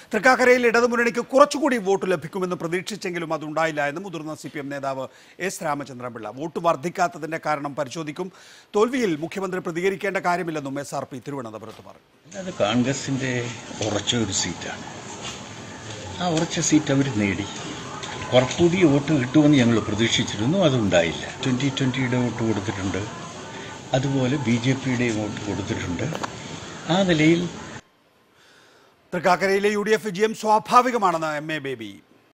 തൃക്കാക്കരയിൽ ഇടതുമുന്നണിക്ക് കുറച്ചുകൂടി വോട്ട് ലഭിക്കുമെന്ന് പ്രതീക്ഷിച്ചെങ്കിലും അതുണ്ടായില്ല എന്ന് മുതിർന്ന സി പി എം നേതാവ് എസ് രാമചന്ദ്രൻപിള്ള വോട്ട് വർദ്ധിക്കാത്തതിന്റെ കാരണം പരിശോധിക്കും തോൽവിയിൽ മുഖ്യമന്ത്രി പ്രതികരിക്കേണ്ട കാര്യമില്ലെന്നും എസ് ആർ പി തിരുവനന്തപുരത്ത് പറഞ്ഞു അത് കോൺഗ്രസിൻ്റെ ഉറച്ച ഒരു സീറ്റാണ് ആ ഉറച്ച സീറ്റ് അവർ നേടി കുറച്ചുകൂടി വോട്ട് കിട്ടുമെന്ന് ഞങ്ങൾ പ്രതീക്ഷിച്ചിരുന്നു അതുണ്ടായില്ല ട്വൻ്റി ട്വൻ്റിയുടെ വോട്ട് കൊടുത്തിട്ടുണ്ട് അതുപോലെ ബി ജെ പിയുടെയും വോട്ട് കൊടുത്തിട്ടുണ്ട് ആ നിലയിൽ തൃക്കാക്കരയിലെ യു ഡി എഫ് വിജയം സ്വാഭാവികമാണെന്ന് എം എ ബേബി